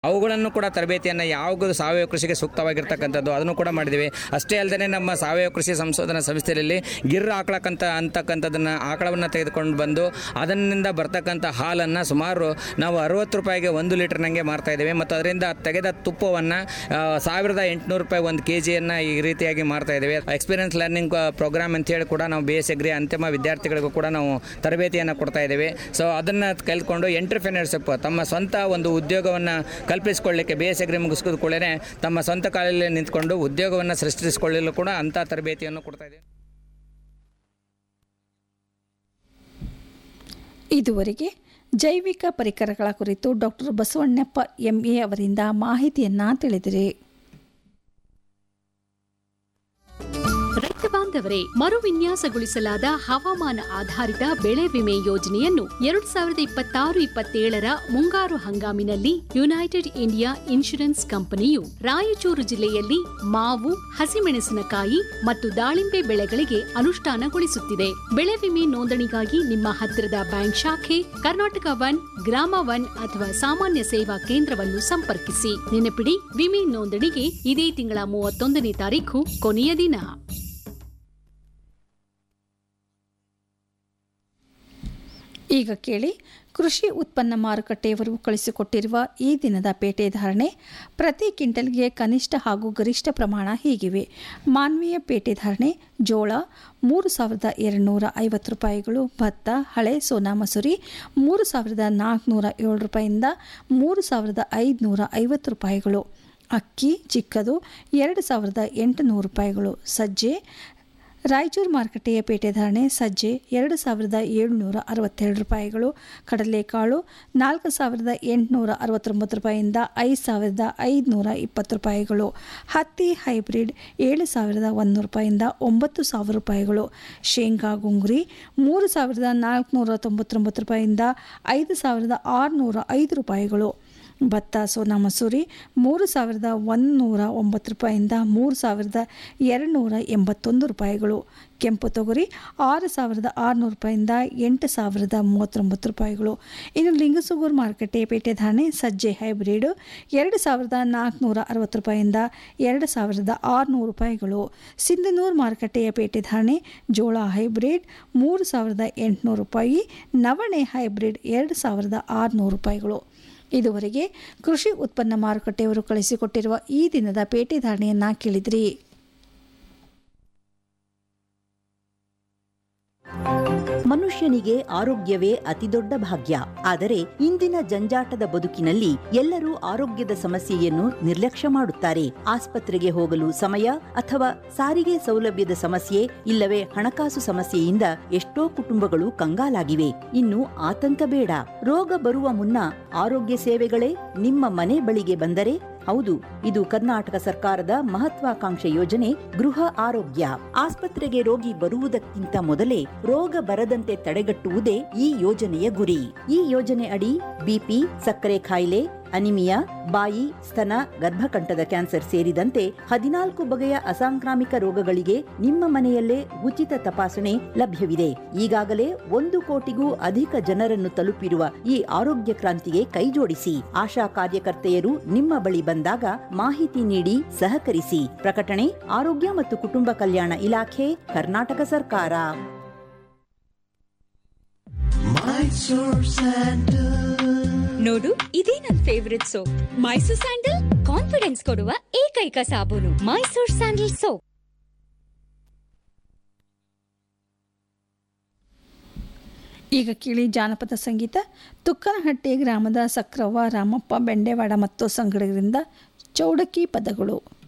ಅವುಗಳನ್ನು ಕೂಡ ತರಬೇತಿಯನ್ನು ಯಾವುದು ಸಾವಯವ ಕೃಷಿಗೆ ಸೂಕ್ತವಾಗಿರ್ತಕ್ಕಂಥದ್ದು ಅದನ್ನು ಕೂಡ ಮಾಡಿದ್ದೀವಿ ಅಷ್ಟೇ ಅಲ್ಲದೆ ನಮ್ಮ ಸಾವಯವ ಕೃಷಿ ಸಂಶೋಧನಾ ಸಂಸ್ಥೆಯಲ್ಲಿ ಗಿರ್ ಆಕಳಕ್ಕಂತ ಅಂತಕ್ಕಂಥದ್ದನ್ನು ಆಕಳವನ್ನು ತೆಗೆದುಕೊಂಡು ಬಂದು ಅದರಿಂದ ಬರ್ತಕ್ಕಂಥ ಹಾಲನ್ನು ಸುಮಾರು ನಾವು ಅರವತ್ತು ರೂಪಾಯಿಗೆ ಒಂದು ಲೀಟರ್ನಂಗೆ ಮಾರ್ತಾ ಇದ್ದೇವೆ ಮತ್ತು ಅದರಿಂದ ತೆಗೆದ ತುಪ್ಪವನ್ನು ಸಾವಿರದ ಎಂಟುನೂರು ರೂಪಾಯಿ ಒಂದು ಕೆ ಜಿಯನ್ನು ಈ ರೀತಿಯಾಗಿ ಮಾರ್ತಾ ಇದ್ದೇವೆ ಎಕ್ಸ್ಪೀರಿಯನ್ಸ್ ಲರ್ನಿಂಗ್ ಪ್ರೋಗ್ರಾಮ್ ಅಂತ ಹೇಳಿ ಕೂಡ ನಾವು ಬಿ ಎಸ್ ಎಗ್ರಿ ಅಂತಿಮ ವಿದ್ಯಾರ್ಥಿಗಳಿಗೂ ಕೂಡ ನಾವು ತರಬೇತಿಯನ್ನು ಕೊಡ್ತಾ ಇದ್ದೇವೆ ಸೊ ಅದನ್ನು ಕಲ್ತ್ಕೊಂಡು ಎಂಟರ್ಪ್ರಿನರ್ಶಿಪ್ ತಮ್ಮ ಸ್ವಂತ ಒಂದು ಉದ್ಯೋಗವನ್ನು ಕಲ್ಪಿಸಿಕೊಳ್ಳಿಕ್ಕೆ ಬಿ ಎಸ್ ಎಗ್ರಿ ಮುಗಿಸಿದ ಕೂಡಲೇ ತಮ್ಮ ಸ್ವಂತ ಕಾಲಲ್ಲಿ ನಿಂತ್ಕೊಂಡು ಉದ್ಯೋಗವನ್ನು ಸೃಷ್ಟಿಸಿಕೊಳ್ಳಲು ಕೂಡ ಅಂಥ ತರಬೇತಿಯನ್ನು ಕೊಡ್ತಾ ಇದ್ದೇವೆ ಇದುವರೆಗೆ ಜೈವಿಕ ಪರಿಕರಗಳ ಕುರಿತು ಡಾಕ್ಟರ್ ಬಸವಣ್ಣಪ್ಪ ಎಂಎ ಅವರಿಂದ ಮಾಹಿತಿಯನ್ನ ತಿಳಿದಿರಿ ರೈತ ಬಾಂಧವರೇ ಮರುವಿನ್ಯಾಸಗೊಳಿಸಲಾದ ಹವಾಮಾನ ಆಧಾರಿತ ಬೆಳೆ ವಿಮೆ ಯೋಜನೆಯನ್ನು ಎರಡ್ ಸಾವಿರದ ಇಪ್ಪತ್ತಾರು ಇಪ್ಪತ್ತೇಳರ ಮುಂಗಾರು ಹಂಗಾಮಿನಲ್ಲಿ ಯುನೈಟೆಡ್ ಇಂಡಿಯಾ ಇನ್ಶೂರೆನ್ಸ್ ಕಂಪನಿಯು ರಾಯಚೂರು ಜಿಲ್ಲೆಯಲ್ಲಿ ಮಾವು ಹಸಿಮೆಣಸಿನಕಾಯಿ ಮತ್ತು ದಾಳಿಂಬೆ ಬೆಳೆಗಳಿಗೆ ಅನುಷ್ಠಾನಗೊಳಿಸುತ್ತಿದೆ ಬೆಳೆ ವಿಮೆ ನೋಂದಣಿಗಾಗಿ ನಿಮ್ಮ ಹತ್ತಿರದ ಬ್ಯಾಂಕ್ ಶಾಖೆ ಕರ್ನಾಟಕ ವನ್ ಗ್ರಾಮ ವನ್ ಅಥವಾ ಸಾಮಾನ್ಯ ಸೇವಾ ಕೇಂದ್ರವನ್ನು ಸಂಪರ್ಕಿಸಿ ನೆನಪಿಡಿ ವಿಮೆ ನೋಂದಣಿಗೆ ಇದೇ ತಿಂಗಳ ಮೂವತ್ತೊಂದನೇ ತಾರೀಖು ಕೊನೆಯ ದಿನ ಈಗ ಕೇಳಿ ಕೃಷಿ ಉತ್ಪನ್ನ ಮಾರುಕಟ್ಟೆಯವರು ಕಳಿಸಿಕೊಟ್ಟಿರುವ ಈ ದಿನದ ಪೇಟೆ ಧಾರಣೆ ಪ್ರತಿ ಕ್ವಿಂಟಲ್ಗೆ ಕನಿಷ್ಠ ಹಾಗೂ ಗರಿಷ್ಠ ಪ್ರಮಾಣ ಹೀಗಿವೆ ಮಾನ್ವೀಯ ಪೇಟೆ ಧಾರಣೆ ಜೋಳ ಮೂರು ಸಾವಿರದ ಎರಡುನೂರ ಐವತ್ತು ರೂಪಾಯಿಗಳು ಭತ್ತ ಹಳೆ ಸೋನಾ ಮಸೂರಿ ಮೂರು ಸಾವಿರದ ನಾಲ್ಕುನೂರ ಏಳು ರೂಪಾಯಿಯಿಂದ ಮೂರು ಸಾವಿರದ ಐದುನೂರ ಐವತ್ತು ರೂಪಾಯಿಗಳು ಅಕ್ಕಿ ಚಿಕ್ಕದು ಎರಡು ಸಾವಿರದ ಎಂಟುನೂರು ರೂಪಾಯಿಗಳು ಸಜ್ಜೆ ರಾಯಚೂರು ಮಾರುಕಟ್ಟೆಯ ಪೇಟೆ ಧಾರಣೆ ಸಜ್ಜೆ ಎರಡು ಸಾವಿರದ ಏಳುನೂರ ಅರವತ್ತೆರಡು ರೂಪಾಯಿಗಳು ಕಡಲೆಕಾಳು ನಾಲ್ಕು ಸಾವಿರದ ಎಂಟುನೂರ ಅರವತ್ತೊಂಬತ್ತು ರೂಪಾಯಿಯಿಂದ ಐದು ಸಾವಿರದ ಐದುನೂರ ಇಪ್ಪತ್ತು ರೂಪಾಯಿಗಳು ಹತ್ತಿ ಹೈಬ್ರಿಡ್ ಏಳು ಸಾವಿರದ ಒಂದೂರು ರೂಪಾಯಿಯಿಂದ ಒಂಬತ್ತು ಸಾವಿರ ರೂಪಾಯಿಗಳು ಶೇಂಗಾ ಗುಂಗುರಿ ಮೂರು ಸಾವಿರದ ನಾಲ್ಕುನೂರ ತೊಂಬತ್ತೊಂಬತ್ತು ರೂಪಾಯಿಯಿಂದ ಐದು ಸಾವಿರದ ಆರುನೂರ ಐದು ರೂಪಾಯಿಗಳು ಭತ್ತ ಸೋನಾ ಮಸೂರಿ ಮೂರು ಸಾವಿರದ ಒಂದುನೂರ ಒಂಬತ್ತು ರೂಪಾಯಿಯಿಂದ ಮೂರು ಸಾವಿರದ ಎರಡುನೂರ ಎಂಬತ್ತೊಂದು ರೂಪಾಯಿಗಳು ಕೆಂಪು ತೊಗರಿ ಆರು ಸಾವಿರದ ಆರುನೂರು ರೂಪಾಯಿಯಿಂದ ಎಂಟು ಸಾವಿರದ ಮೂವತ್ತೊಂಬತ್ತು ರೂಪಾಯಿಗಳು ಇನ್ನು ಲಿಂಗಸೂಗೂರು ಮಾರುಕಟ್ಟೆ ಪೇಟೆ ಧಾರಣೆ ಸಜ್ಜೆ ಹೈಬ್ರಿಡ್ ಎರಡು ಸಾವಿರದ ನಾಲ್ಕುನೂರ ಅರವತ್ತು ರೂಪಾಯಿಯಿಂದ ಎರಡು ಸಾವಿರದ ಆರುನೂರು ರೂಪಾಯಿಗಳು ಸಿಂಧನೂರು ಮಾರುಕಟ್ಟೆಯ ಪೇಟೆ ಧಾರಣೆ ಜೋಳ ಹೈಬ್ರಿಡ್ ಮೂರು ಸಾವಿರದ ಎಂಟುನೂರು ರೂಪಾಯಿ ನವಣೆ ಹೈಬ್ರಿಡ್ ಎರಡು ಸಾವಿರದ ಆರುನೂರು ರೂಪಾಯಿಗಳು ಇದುವರೆಗೆ ಕೃಷಿ ಉತ್ಪನ್ನ ಮಾರುಕಟ್ಟೆಯವರು ಕಳಿಸಿಕೊಟ್ಟಿರುವ ಈ ದಿನದ ಪೇಟೆ ಧಾರಣೆಯನ್ನ ಕೇಳಿದ್ರಿ ಮನುಷ್ಯನಿಗೆ ಆರೋಗ್ಯವೇ ಅತಿದೊಡ್ಡ ಭಾಗ್ಯ ಆದರೆ ಇಂದಿನ ಜಂಜಾಟದ ಬದುಕಿನಲ್ಲಿ ಎಲ್ಲರೂ ಆರೋಗ್ಯದ ಸಮಸ್ಯೆಯನ್ನು ನಿರ್ಲಕ್ಷ್ಯ ಮಾಡುತ್ತಾರೆ ಆಸ್ಪತ್ರೆಗೆ ಹೋಗಲು ಸಮಯ ಅಥವಾ ಸಾರಿಗೆ ಸೌಲಭ್ಯದ ಸಮಸ್ಯೆ ಇಲ್ಲವೇ ಹಣಕಾಸು ಸಮಸ್ಯೆಯಿಂದ ಎಷ್ಟೋ ಕುಟುಂಬಗಳು ಕಂಗಾಲಾಗಿವೆ ಇನ್ನು ಆತಂಕ ಬೇಡ ರೋಗ ಬರುವ ಮುನ್ನ ಆರೋಗ್ಯ ಸೇವೆಗಳೇ ನಿಮ್ಮ ಮನೆ ಬಳಿಗೆ ಬಂದರೆ ಹೌದು ಇದು ಕರ್ನಾಟಕ ಸರ್ಕಾರದ ಮಹತ್ವಾಕಾಂಕ್ಷೆ ಯೋಜನೆ ಗೃಹ ಆರೋಗ್ಯ ಆಸ್ಪತ್ರೆಗೆ ರೋಗಿ ಬರುವುದಕ್ಕಿಂತ ಮೊದಲೇ ರೋಗ ಬರದಂತೆ ತಡೆಗಟ್ಟುವುದೇ ಈ ಯೋಜನೆಯ ಗುರಿ ಈ ಯೋಜನೆ ಅಡಿ ಬಿಪಿ ಸಕ್ಕರೆ ಕಾಯಿಲೆ ಅನಿಮಿಯಾ ಬಾಯಿ ಸ್ತನ ಗರ್ಭಕಂಠದ ಕ್ಯಾನ್ಸರ್ ಸೇರಿದಂತೆ ಹದಿನಾಲ್ಕು ಬಗೆಯ ಅಸಾಂಕ್ರಾಮಿಕ ರೋಗಗಳಿಗೆ ನಿಮ್ಮ ಮನೆಯಲ್ಲೇ ಉಚಿತ ತಪಾಸಣೆ ಲಭ್ಯವಿದೆ ಈಗಾಗಲೇ ಒಂದು ಕೋಟಿಗೂ ಅಧಿಕ ಜನರನ್ನು ತಲುಪಿರುವ ಈ ಆರೋಗ್ಯ ಕ್ರಾಂತಿಗೆ ಕೈಜೋಡಿಸಿ ಆಶಾ ಕಾರ್ಯಕರ್ತೆಯರು ನಿಮ್ಮ ಬಳಿ ಬಂದಾಗ ಮಾಹಿತಿ ನೀಡಿ ಸಹಕರಿಸಿ ಪ್ರಕಟಣೆ ಆರೋಗ್ಯ ಮತ್ತು ಕುಟುಂಬ ಕಲ್ಯಾಣ ಇಲಾಖೆ ಕರ್ನಾಟಕ ಸರ್ಕಾರ ನೋಡು ಇದೇ ನನ್ favourite soap Mysore sandal confidence ಕೊಡುವ ಏಕೈಕ ಸಾಬೂನು ಮೈಸೂರ್ ಸ್ಯಾಂಡಲ್ ಸೋಪ್ ಈಗ ಕೇಳಿ ಜಾನಪದ ಸಂಗೀತ ತುಕ್ಕನಹಟ್ಟಿ ಗ್ರಾಮದ ಸಕ್ರವ್ವ ರಾಮಪ್ಪ ಬೆಂಡೆವಾಡ ಮತ್ತು ಸಂಗಡರಿಂದ ಚೌಡಕಿ ಪದಗಳು